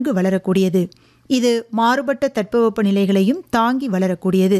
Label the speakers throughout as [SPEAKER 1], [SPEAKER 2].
[SPEAKER 1] நன்கு வளரக்கூடியது இது மாறுபட்ட தட்பவெப்ப நிலைகளையும் தாங்கி வளரக்கூடியது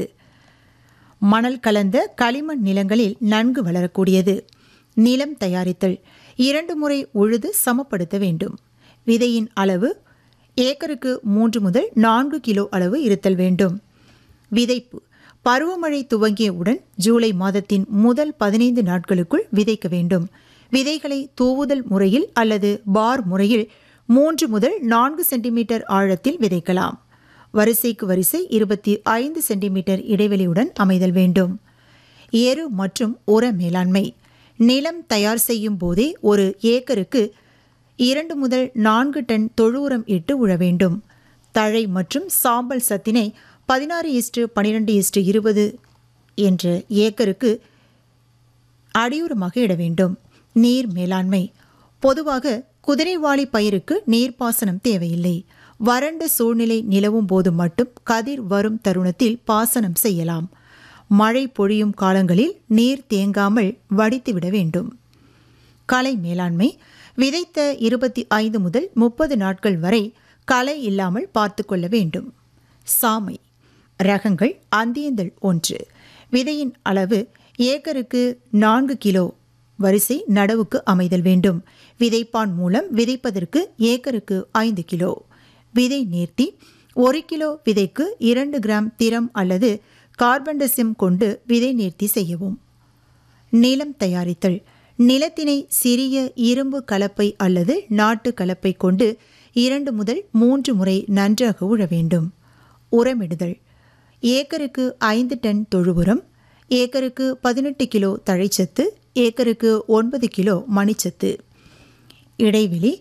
[SPEAKER 1] மணல் கலந்த களிமண் நிலங்களில் நன்கு வளரக்கூடியது நிலம் தயாரித்தல் இரண்டு முறை உழுது சமப்படுத்த வேண்டும் விதையின் அளவு ஏக்கருக்கு மூன்று முதல் நான்கு கிலோ அளவு இருத்தல் வேண்டும் விதைப்பு பருவமழை துவங்கியவுடன் ஜூலை மாதத்தின் முதல் பதினைந்து நாட்களுக்குள் விதைக்க வேண்டும் விதைகளை தூவுதல் முறையில் அல்லது பார் முறையில் மூன்று முதல் நான்கு சென்டிமீட்டர் ஆழத்தில் விதைக்கலாம் வரிசைக்கு வரிசை இருபத்தி ஐந்து சென்டிமீட்டர் இடைவெளியுடன் அமைதல் வேண்டும் எரு மற்றும் உர மேலாண்மை நிலம் தயார் செய்யும் போதே ஒரு ஏக்கருக்கு இரண்டு முதல் நான்கு டன் தொழு உரம் இட்டு உழ வேண்டும் தழை மற்றும் சாம்பல் சத்தினை பதினாறு இஸ்டு பனிரெண்டு இஸ்டு இருபது என்ற ஏக்கருக்கு அடியுரமாக இட வேண்டும் நீர் மேலாண்மை பொதுவாக குதிரைவாளி பயிருக்கு நீர்ப்பாசனம் தேவையில்லை வறண்ட சூழ்நிலை நிலவும் போது மட்டும் கதிர் வரும் தருணத்தில் பாசனம் செய்யலாம் மழை பொழியும் காலங்களில் நீர் தேங்காமல் வடித்துவிட வேண்டும் களை மேலாண்மை விதைத்த இருபத்தி ஐந்து முதல் முப்பது நாட்கள் வரை களை இல்லாமல் பார்த்து கொள்ள வேண்டும் சாமை ரகங்கள் அந்தியந்தல் ஒன்று விதையின் அளவு ஏக்கருக்கு நான்கு கிலோ வரிசை நடவுக்கு அமைதல் வேண்டும் விதைப்பான் மூலம் விதைப்பதற்கு ஏக்கருக்கு ஐந்து கிலோ விதை நேர்த்தி ஒரு கிலோ விதைக்கு இரண்டு கிராம் திரம் அல்லது கார்பன்டசிம் கொண்டு விதை நேர்த்தி செய்யவும் நிலம் தயாரித்தல் நிலத்தினை சிறிய இரும்பு கலப்பை அல்லது நாட்டு கலப்பை கொண்டு இரண்டு முதல் மூன்று முறை நன்றாக உழ வேண்டும் உரமிடுதல் ஏக்கருக்கு ஐந்து டன் தொழு உரம் ஏக்கருக்கு பதினெட்டு கிலோ தழைச்சத்து ஏக்கருக்கு ஒன்பது கிலோ மணிச்சத்து இடைவெளி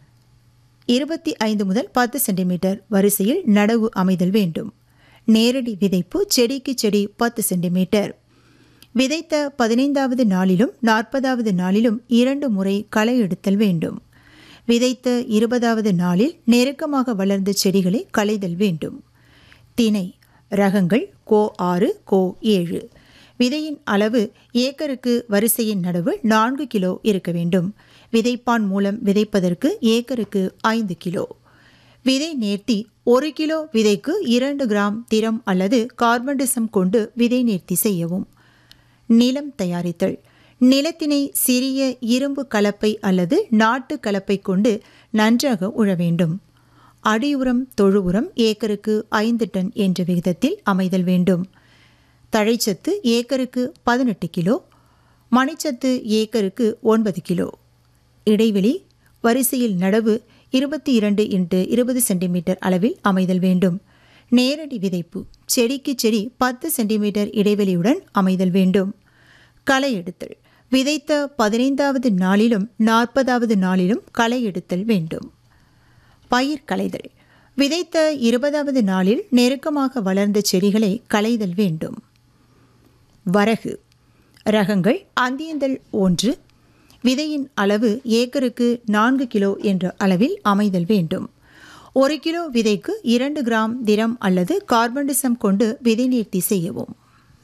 [SPEAKER 1] இருபத்தி ஐந்து முதல் பத்து சென்டிமீட்டர் வரிசையில் நடவு அமைதல் வேண்டும் நேரடி விதைப்பு செடிக்கு செடி பத்து சென்டிமீட்டர் விதைத்த பதினைந்தாவது நாளிலும் நாற்பதாவது நாளிலும் இரண்டு முறை களை எடுத்தல் வேண்டும் விதைத்த இருபதாவது நாளில் நெருக்கமாக வளர்ந்த செடிகளை களைதல் வேண்டும் திணை ரகங்கள் கோ ஆறு கோ ஏழு விதையின் அளவு ஏக்கருக்கு வரிசையின் நடவு நான்கு கிலோ இருக்க வேண்டும் விதைப்பான் மூலம் விதைப்பதற்கு ஏக்கருக்கு ஐந்து கிலோ விதை நேர்த்தி ஒரு கிலோ விதைக்கு இரண்டு கிராம் திரம் அல்லது கார்பன்டிசம் கொண்டு விதை நேர்த்தி செய்யவும் நிலம் தயாரித்தல் நிலத்தினை சிறிய இரும்பு கலப்பை அல்லது நாட்டு கலப்பை கொண்டு நன்றாக உழ வேண்டும் அடியுரம் தொழு உரம் ஏக்கருக்கு ஐந்து டன் என்ற விகிதத்தில் அமைதல் வேண்டும் தழைச்சத்து ஏக்கருக்கு பதினெட்டு கிலோ மணிச்சத்து ஏக்கருக்கு ஒன்பது கிலோ இடைவெளி வரிசையில் நடவு இருபத்தி இரண்டு இன்ட்டு இருபது சென்டிமீட்டர் அளவில் அமைதல் வேண்டும் நேரடி விதைப்பு செடிக்கு செடி பத்து சென்டிமீட்டர் இடைவெளியுடன் அமைதல் வேண்டும் களை எடுத்தல் விதைத்த பதினைந்தாவது நாளிலும் நாற்பதாவது நாளிலும் களை எடுத்தல் வேண்டும் பயிர் களைதல் விதைத்த இருபதாவது நாளில் நெருக்கமாக வளர்ந்த செடிகளை களைதல் வேண்டும் வரகு ரகங்கள் அந்தியந்தல் ஒன்று விதையின் அளவு ஏக்கருக்கு நான்கு கிலோ என்ற அளவில் அமைதல் வேண்டும் ஒரு கிலோ விதைக்கு இரண்டு கிராம் திரம் அல்லது கார்பன்டிசம் கொண்டு விதை நேர்த்தி செய்யவும்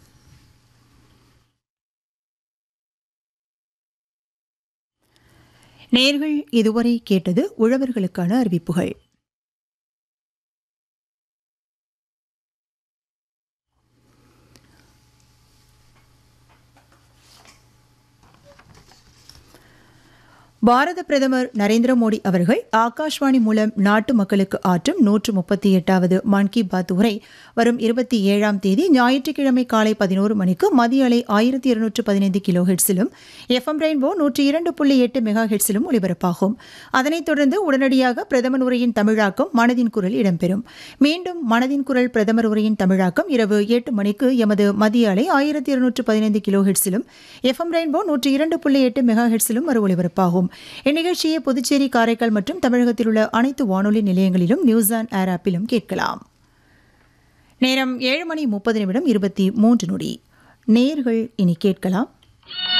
[SPEAKER 1] நேர்கள் இதுவரை கேட்டது உழவர்களுக்கான அறிவிப்புகள் பாரத பிரதமர் நரேந்திர மோடி அவர்கள் ஆகாஷ்வாணி மூலம் நாட்டு மக்களுக்கு ஆற்றும் நூற்று முப்பத்தி எட்டாவது மன் கி பாத் உரை வரும் இருபத்தி ஏழாம் தேதி ஞாயிற்றுக்கிழமை காலை பதினோரு மணிக்கு மதிய அலை ஆயிரத்தி இருநூற்று பதினைந்து கிலோ ஹெட்ஸிலும் எஃப்எம் ரெயின்போ நூற்றி இரண்டு புள்ளி எட்டு மெகா ஹெட்ஸிலும் ஒலிபரப்பாகும் அதனைத் தொடர்ந்து உடனடியாக பிரதமர் உரையின் தமிழாக்கம் மனதின் குரல் இடம்பெறும் மீண்டும் மனதின் குரல் பிரதமர் உரையின் தமிழாக்கம் இரவு எட்டு மணிக்கு எமது மதிய அலை ஆயிரத்தி இருநூற்று பதினைந்து கிலோ ஹெட்ஸிலும் எஃப்எம் ரெயின்போ நூற்றி இரண்டு புள்ளி எட்டு மெகா ஹெட்ஸிலும் மறு ஒலிபரப்பாகும் இந்நிகழ்ச்சியை புதுச்சேரி காரைக்கால் மற்றும் தமிழகத்தில் உள்ள அனைத்து வானொலி நிலையங்களிலும் நியூஸ் ஆன் ஏர் ஆப்பிலும் கேட்கலாம் நேரம் ஏழு மணி முப்பது நிமிடம் இருபத்தி மூன்று நொடி நேர்கள் இனி கேட்கலாம்